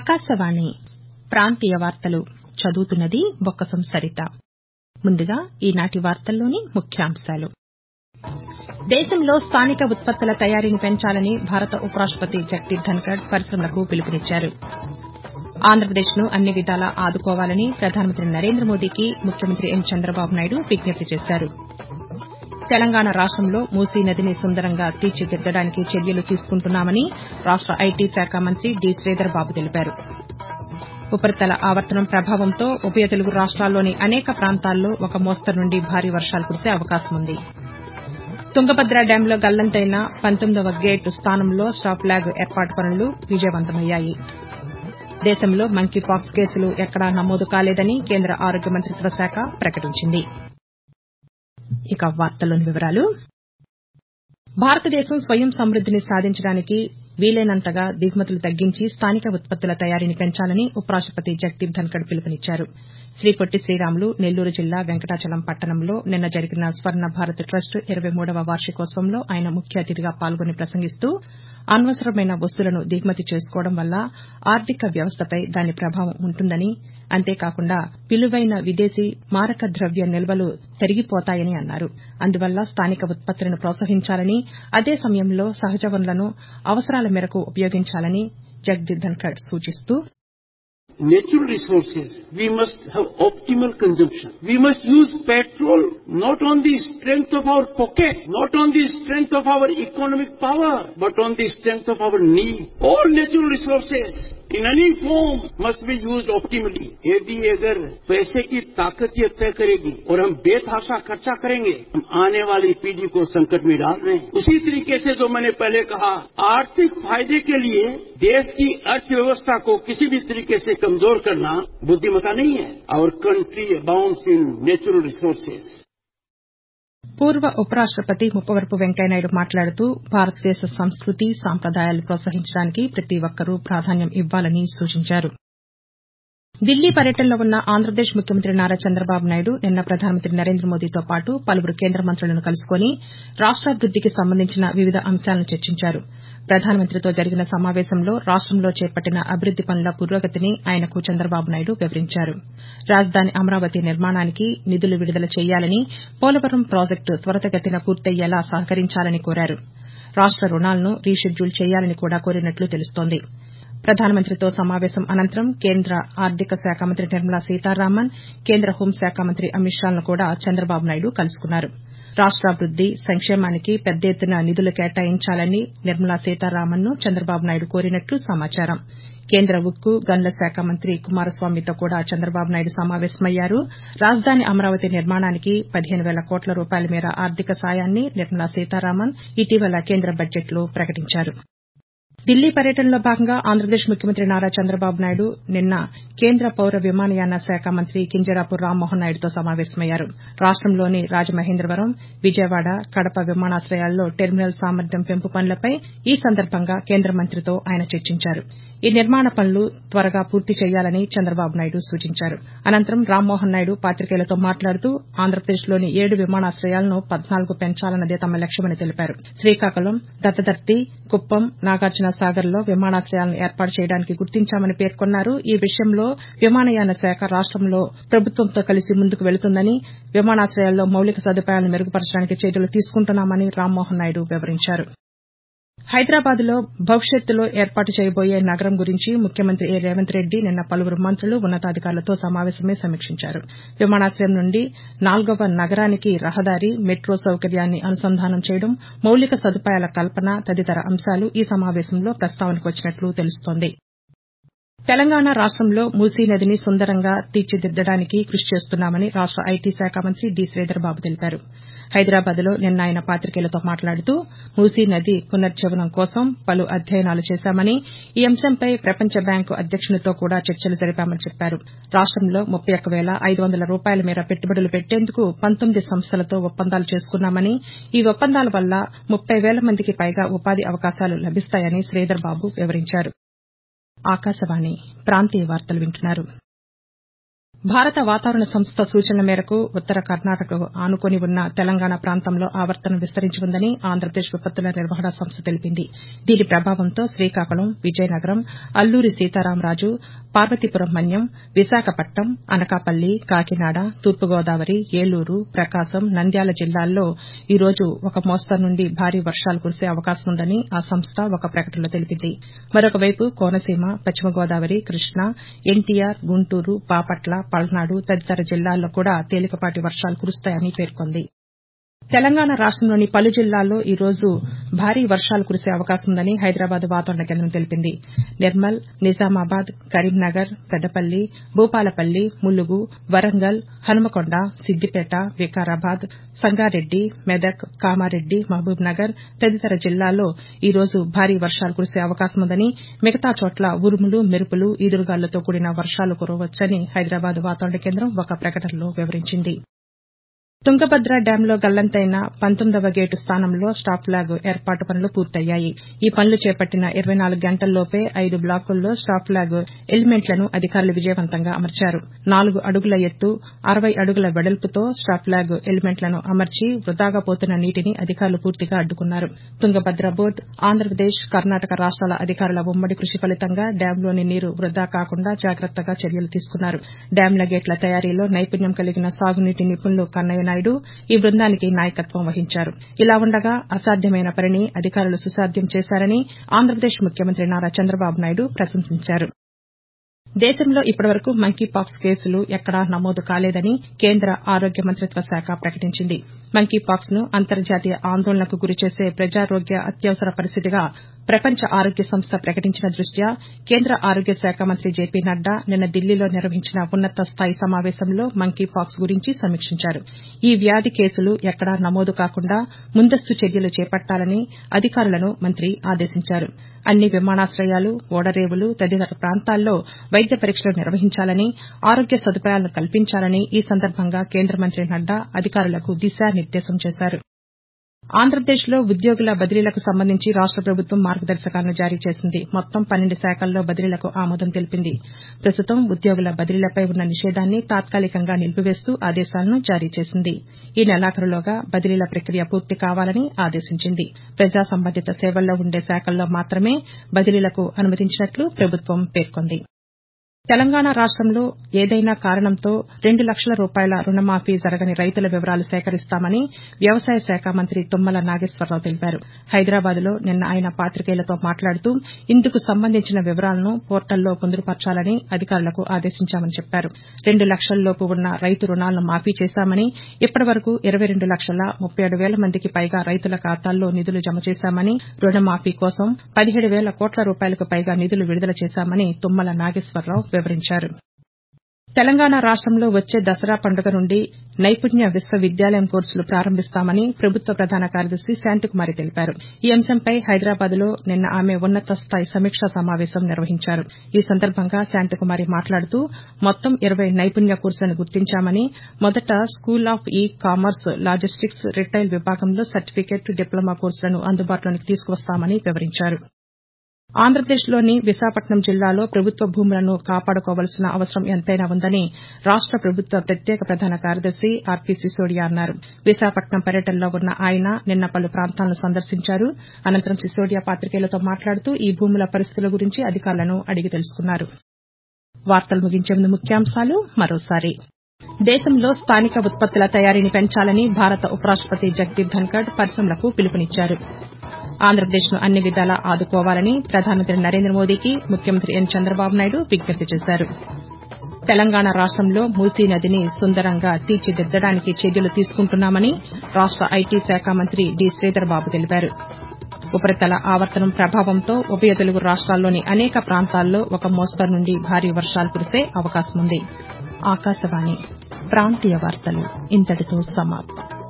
ఆకాశవాణి ప్రాంతీయ వార్తలు చదువుతున్నది బొక్కసం సరిత ముందుగా ఈనాటి వార్తల్లోని ముఖ్యాంశాలు దేశంలో స్థానిక ఉత్పత్తుల తయారీని పెంచాలని భారత ఉపరాష్టపతి జగదీప్ ధన్కర్ పరిశమలకు పిలుపునిచ్చారు ఆంధ్రప్రదేశ్ను అన్ని విధాలా ఆదుకోవాలని ప్రధానమంత్రి నరేంద్ర మోదీకి ముఖ్యమంత్రి ఎన్ చంద్రబాబు నాయుడు విజ్ఞప్తి చేశారు తెలంగాణ రాష్టంలో మూసీ నదిని సుందరంగా తీర్చిదిద్దడానికి చర్యలు తీసుకుంటున్నామని రాష్ట ఐటీ శాఖ మంత్రి డి శ్రీధర్బాబు తెలిపారు ఉపరితల ఆవర్తనం ప్రభావంతో ఉభయ తెలుగు రాష్ట్రాల్లోని అనేక ప్రాంతాల్లో ఒక మోస్తరు నుండి భారీ వర్షాలు కురిసే అవకాశం ఉంది తుంగభద్ర డ్యాంలో గల్లంతైన పంతొమ్మిదవ గేటు స్థానంలో స్టాప్ల్యాగ్ ఏర్పాటు పనులు విజయవంతమయ్యాయి దేశంలో మంకీపాక్స్ కేసులు ఎక్కడా నమోదు కాలేదని కేంద్ర ఆరోగ్య మంతిత్వ శాఖ ప్రకటించింది భారతదేశం స్వయం సమృద్దిని సాధించడానికి వీలైనంతగా దిగుమతులు తగ్గించి స్థానిక ఉత్పత్తుల తయారీని పెంచాలని ఉపరాష్టపతి జగదీప్ ధన్కర్ పిలుపునిచ్చారు శ్రీ పొట్టి శ్రీరాములు నెల్లూరు జిల్లా వెంకటాచలం పట్టణంలో నిన్న జరిగిన స్వర్ణ భారత్ ట్రస్ట్ ఇరవై మూడవ వార్షికోత్సవంలో ఆయన ముఖ్య అతిథిగా పాల్గొని ప్రసంగిస్తూ అనవసరమైన వస్తువులను దిగుమతి చేసుకోవడం వల్ల ఆర్థిక వ్యవస్థపై దాని ప్రభావం ఉంటుందని అంతేకాకుండా విలువైన విదేశీ మారక ద్రవ్య నిల్వలు తరిగిపోతాయని అన్నారు అందువల్ల స్థానిక ఉత్పత్తులను ప్రోత్సహించాలని అదే సమయంలో సహజ వనరులను అవసరాల మేరకు ఉపయోగించాలని జగదీప్ ధన్కర్ సూచిస్తూ natural resources, we must have optimal consumption. We must use petrol not on the strength of our pocket, not on the strength of our economic power, but on the strength of our need. All natural resources in any form must be used optimally. यदि अगर पैसे की ताकत ये तय करेगी और हम बेतहाशा खर्चा करेंगे हम आने वाली पीढ़ी को संकट में डाल रहे हैं उसी तरीके से जो मैंने पहले कहा आर्थिक फायदे के लिए देश की अर्थव्यवस्था को किसी भी तरीके से कमजोर करना बुद्धिमता नहीं है our country abounds in natural resources పూర్వ ఉపరాష్టపతి ముప్పవరపు వెంకయ్యనాయుడు మాట్లాడుతూ భారతదేశ సంస్కృతి సాంప్రదాయాలు ప్రోత్సహించడానికి ప్రతి ఒక్కరూ ప్రాధాన్యం ఇవ్వాలని సూచించారు ఢిల్లీ పర్యటనలో ఉన్న ఆంధ్రప్రదేశ్ ముఖ్యమంత్రి నారా చంద్రబాబు నాయుడు నిన్న ప్రధానమంత్రి నరేంద్ర మోదీతో పాటు పలువురు కేంద్ర మంత్రులను కలుసుకుని రాష్టాభివృద్దికి సంబంధించిన వివిధ అంశాలను చర్చించారు ప్రధానమంత్రితో జరిగిన సమావేశంలో రాష్టంలో చేపట్టిన అభివృద్ది పనుల పురోగతిని ఆయనకు చంద్రబాబు నాయుడు వివరించారు రాజధాని అమరావతి నిర్మాణానికి నిధులు విడుదల చేయాలని పోలవరం ప్రాజెక్టు త్వరితగతిన పూర్తయ్యేలా సహకరించాలని కోరారు రాష్ట రుణాలను రీషెడ్యూల్ చేయాలని కూడా కోరినట్లు తెలుస్తోంది ప్రధానమంత్రితో సమావేశం అనంతరం కేంద్ర ఆర్థిక శాఖ మంత్రి నిర్మలా సీతారామన్ కేంద్ర హోంశాఖ మంత్రి అమిత్ షాలను కూడా చంద్రబాబు నాయుడు కలుసుకున్నారు రాష్టాభివృద్ది సంక్షేమానికి పెద్ద ఎత్తున నిధులు కేటాయించాలని నిర్మలా సీతారామన్ను చంద్రబాబు నాయుడు కోరినట్లు సమాచారం కేంద్ర ఉక్కు గనుల శాఖ మంత్రి కుమారస్వామితో కూడా చంద్రబాబు నాయుడు సమావేశమయ్యారు రాజధాని అమరావతి నిర్మాణానికి పదిహేను వేల కోట్ల రూపాయల మేర ఆర్థిక సాయాన్ని నిర్మలా సీతారామన్ ఇటీవల కేంద్ర బడ్జెట్లో ప్రకటించారు ఢిల్లీ పర్యటనలో భాగంగా ఆంధ్రప్రదేశ్ ముఖ్యమంత్రి నారా చంద్రబాబు నాయుడు నిన్న కేంద్ర పౌర విమానయాన శాఖ మంత్రి కింజరాపు రామ్మోహన్ నాయుడుతో సమావేశమయ్యారు రాష్టంలోని రాజమహేంద్రవరం విజయవాడ కడప విమానాశయాల్లో టెర్మినల్ సామర్థ్యం పెంపు పనులపై ఈ సందర్భంగా కేంద్ర మంత్రితో ఆయన చర్చించారు ఈ నిర్మాణ పనులు త్వరగా పూర్తి చేయాలని చంద్రబాబు నాయుడు సూచించారు అనంతరం రామ్మోహన్ నాయుడు పాతికేయులతో మాట్లాడుతూ ఆంధ్రప్రదేశ్లోని ఏడు విమానాశయాలను పద్నాలుగు పెంచాలన్నదే తమ లక్ష్యమని తెలిపారు శ్రీకాకుళం దత్తదర్తి కుప్పం నాగార్జున సాగర్లో విమానాశయాలను ఏర్పాటు చేయడానికి గుర్తించామని పేర్కొన్నారు ఈ విషయంలో విమానయాన శాఖ రాష్టంలో ప్రభుత్వంతో కలిసి ముందుకు వెళుతుందని విమానాశయాల్లో మౌలిక సదుపాయాలను మెరుగుపరచడానికి చర్యలు తీసుకుంటున్నామని రామ్మోహన్ నాయుడు వివరించారు హైదరాబాద్లో భవిష్యత్తులో ఏర్పాటు చేయబోయే నగరం గురించి ముఖ్యమంత్రి ఏ రేవంత్ రెడ్డి నిన్న పలువురు మంత్రులు ఉన్నతాధికారులతో సమావేశమై సమీక్షించారు విమానాశయం నుండి నాల్గవ నగరానికి రహదారి మెట్రో సౌకర్యాన్ని అనుసంధానం చేయడం మౌలిక సదుపాయాల కల్పన తదితర అంశాలు ఈ సమావేశంలో ప్రస్తావనకు వచ్చినట్లు తెలుస్తోంది తెలంగాణ రాష్టంలో మూసీ నదిని సుందరంగా తీర్చిదిద్దడానికి కృషి చేస్తున్నామని రాష్ట ఐటీ శాఖ మంత్రి డి శ్రీధర్బాబు తెలిపారు హైదరాబాద్లో నిన్న ఆయన పాతికేయులతో మాట్లాడుతూ మూసీ నది పునర్జీవనం కోసం పలు అధ్యయనాలు చేశామని ఈ అంశంపై ప్రపంచ బ్యాంకు అధ్యక్షునితో కూడా చర్చలు జరిపామని చెప్పారు రాష్టంలో ముప్పై ఒక్క వేల ఐదు వందల రూపాయల మేర పెట్టుబడులు పెట్టేందుకు పంతొమ్మిది సంస్థలతో ఒప్పందాలు చేసుకున్నామని ఈ ఒప్పందాల వల్ల ముప్పై వేల మందికి పైగా ఉపాధి అవకాశాలు లభిస్తాయని శ్రీధర్బాబు వివరించారు భారత వాతావరణ సంస్థ సూచనల మేరకు ఉత్తర కర్ణాటకకు ఆనుకుని ఉన్న తెలంగాణ ప్రాంతంలో ఆవర్తనం విస్తరించి ఉందని ఆంధ్రప్రదేశ్ విపత్తుల నిర్వహణ సంస్థ తెలిపింది దీని ప్రభావంతో శ్రీకాకుళం విజయనగరం అల్లూరి సీతారామరాజు పార్వతీపురం మన్యం విశాఖపట్నం అనకాపల్లి కాకినాడ తూర్పుగోదావరి ఏలూరు ప్రకాశం నంద్యాల జిల్లాల్లో ఈ రోజు ఒక మోస్తరు నుండి భారీ వర్షాలు కురిసే అవకాశం ఉందని ఆ సంస్థ ఒక ప్రకటనలో తెలిపింది మరొకవైపు కోనసీమ పశ్చిమ గోదావరి కృష్ణా ఎన్టీఆర్ గుంటూరు బాపట్ల పల్నాడు తదితర జిల్లాల్లో కూడా తేలికపాటి వర్షాలు కురుస్తాయని పేర్కొంది తెలంగాణ రాష్టంలోని పలు జిల్లాల్లో ఈ రోజు భారీ వర్షాలు కురిసే అవకాశం ఉందని హైదరాబాద్ వాతావరణ కేంద్రం తెలిపింది నిర్మల్ నిజామాబాద్ కరీంనగర్ పెద్దపల్లి భూపాలపల్లి ములుగు వరంగల్ హన్మకొండ సిద్దిపేట వికారాబాద్ సంగారెడ్డి మెదక్ కామారెడ్డి మహబూబ్ నగర్ తదితర జిల్లాల్లో ఈ రోజు భారీ వర్షాలు కురిసే అవకాశం ఉందని మిగతా చోట్ల ఉరుములు మెరుపులు ఈదురుగాలులతో కూడిన వర్షాలు కురవవచ్చని హైదరాబాద్ వాతావరణ కేంద్రం ఒక ప్రకటనలో వివరించింది తుంగభద్ర డ్యాంలో గల్లంతైన పంతొమ్మిదవ గేటు స్థానంలో స్టాప్ ఫ్లాగ్ ఏర్పాటు పనులు పూర్తయ్యాయి ఈ పనులు చేపట్టిన ఇరవై నాలుగు గంటల్లోపే ఐదు బ్లాకుల్లో స్టాప్ ఫ్లాగ్ ఎలిమెంట్లను అధికారులు విజయవంతంగా అమర్చారు నాలుగు అడుగుల ఎత్తు అరవై అడుగుల వెడల్పుతో స్టాప్ ఫ్లాగ్ ఎలిమెంట్లను అమర్చి వృథాగా పోతున్న నీటిని అధికారులు పూర్తిగా అడ్డుకున్నారు తుంగభద్ర బోర్డు ఆంధ్రప్రదేశ్ కర్ణాటక రాష్ట్రాల అధికారుల ఉమ్మడి కృషి ఫలితంగా డ్యాంలోని నీరు వృథా కాకుండా జాగ్రత్తగా చర్యలు తీసుకున్నారు డ్యాంల గేట్ల తయారీలో నైపుణ్యం కలిగిన సాగునీటి నిపుణులు కన్నయ్య నాయుడు ఈ బృందానికి నాయకత్వం వహించారు ఇలా ఉండగా అసాధ్యమైన పనిని అధికారులు సుసాధ్యం చేశారని ఆంధ్రప్రదేశ్ ముఖ్యమంత్రి నారా చంద్రబాబు నాయుడు ప్రశంసించారు దేశంలో ఇప్పటివరకు మంకీపాక్స్ కేసులు ఎక్కడా నమోదు కాలేదని కేంద్ర ఆరోగ్య మంతిత్వ శాఖ ప్రకటించింది మంకీపాక్స్ ను అంతర్జాతీయ ఆందోళనకు గురిచేసే ప్రజారోగ్య అత్యవసర పరిస్థితిగా ప్రపంచ ఆరోగ్య సంస్థ ప్రకటించిన దృష్ట్యా కేంద్ర ఆరోగ్య శాఖ మంత్రి జేపీ నడ్డా నిన్న ఢిల్లీలో నిర్వహించిన ఉన్నత స్థాయి సమావేశంలో మంకీపాక్స్ గురించి సమీక్షించారు ఈ వ్యాధి కేసులు ఎక్కడా నమోదు కాకుండా ముందస్తు చర్యలు చేపట్టాలని అధికారులను మంత్రి ఆదేశించారు అన్ని విమానాశయాలు ఓడరేవులు తదితర ప్రాంతాల్లో వైద్య పరీక్షలు నిర్వహించాలని ఆరోగ్య సదుపాయాలను కల్పించాలని ఈ సందర్భంగా కేంద్ర మంత్రి నడ్డా అధికారులకు దిశానిర్దేశం చేశారు ఆంధ్రప్రదేశ్లో ఉద్యోగుల బదిలీలకు సంబంధించి రాష్ట ప్రభుత్వం మార్గదర్శకాలను జారీ చేసింది మొత్తం పన్నెండు శాఖల్లో బదిలీలకు ఆమోదం తెలిపింది ప్రస్తుతం ఉద్యోగుల బదిలీలపై ఉన్న నిషేధాన్ని తాత్కాలికంగా నిలిపివేస్తూ ఆదేశాలను జారీ చేసింది ఈ నెలాఖరులోగా బదిలీల ప్రక్రియ పూర్తి కావాలని ఆదేశించింది ప్రజా సంబంధిత సేవల్లో ఉండే శాఖల్లో మాత్రమే బదిలీలకు అనుమతించినట్లు ప్రభుత్వం పేర్కొంది తెలంగాణ రాష్టంలో ఏదైనా కారణంతో రెండు లక్షల రూపాయల రుణమాఫీ జరగని రైతుల వివరాలు సేకరిస్తామని వ్యవసాయ శాఖ మంత్రి తుమ్మల నాగేశ్వరరావు తెలిపారు హైదరాబాద్లో నిన్న ఆయన పాతికేయులతో మాట్లాడుతూ ఇందుకు సంబంధించిన వివరాలను పోర్టల్లో పొందుపర్చాలని అధికారులకు ఆదేశించామని చెప్పారు రెండు లక్షలలోపు ఉన్న రైతు రుణాలను మాఫీ చేశామని ఇప్పటివరకు ఇరవై రెండు లక్షల ముప్పై ఏడు వేల మందికి పైగా రైతుల ఖాతాల్లో నిధులు జమ చేశామని రుణమాఫీ కోసం పదిహేడు వేల కోట్ల రూపాయలకు పైగా నిధులు విడుదల చేశామని తుమ్మల నాగేశ్వరరావు వివరించారు తెలంగాణ రాష్టంలో వచ్చే దసరా పండుగ నుండి నైపుణ్య విశ్వవిద్యాలయం కోర్సులు ప్రారంభిస్తామని ప్రభుత్వ ప్రధాన కార్యదర్శి శాంతికుమారి తెలిపారు ఈ అంశంపై హైదరాబాద్లో నిన్న ఆమె ఉన్నత స్థాయి సమీక్షా సమావేశం నిర్వహించారు ఈ సందర్భంగా శాంతికుమారి మాట్లాడుతూ మొత్తం ఇరవై నైపుణ్య కోర్సులను గుర్తించామని మొదట school of ecommerce logistics retail విభాగంలో సర్టిఫికెట్ డిప్లొమా కోర్సులను అందుబాటులోకి తీసుకువస్తామని వివరించారు ఆంధ్రప్రదేశ్లోని విశాఖపట్నం జిల్లాలో ప్రభుత్వ భూములను కాపాడుకోవాల్సిన అవసరం ఎంతైనా ఉందని రాష్ట ప్రభుత్వ ప్రత్యేక ప్రధాన కార్యదర్శి ఆర్పీ సిసోడియా అన్నారు విశాఖపట్నం పర్యటనలో ఉన్న ఆయన నిన్న పలు ప్రాంతాలను సందర్శించారు అనంతరం సిసోడియా పాతికేయులతో మాట్లాడుతూ ఈ భూముల పరిస్థితుల గురించి అధికారులను అడిగి తెలుసుకున్నారు వార్తలు ముగించే ముందు ముఖ్యాంశాలు మరోసారి దేశంలో స్థానిక ఉత్పత్తుల తయారీని పెంచాలని భారత ఉపరాష్టపతి జగదీప్ ధన్కడ్ పరిశ్రమలకు పిలుపునిచ్చారు ఆంధ్రప్రదేశ్ను అన్ని విధాలా ఆదుకోవాలని ప్రధానమంత్రి నరేంద్ర మోదీకి ముఖ్యమంత్రి ఎన్ చంద్రబాబు నాయుడు విజ్ఞప్తి చేశారు తెలంగాణ రాష్టంలో మూసీ నదిని సుందరంగా తీర్చిదిద్దడానికి చర్యలు తీసుకుంటున్నామని రాష్ట ఐటీ శాఖ మంత్రి డి శ్రీధర్బాబు తెలిపారు ఉపరితల ఆవర్తనం ప్రభావంతో ఉభయ తెలుగు రాష్ట్రాల్లోని అనేక ప్రాంతాల్లో ఒక మోస్తరు నుండి భారీ వర్షాలు కురిసే అవకాశం ఉంది ఆకాశవాణి ప్రాంతీయ వార్తలు ఇంతటితో సమాప్తం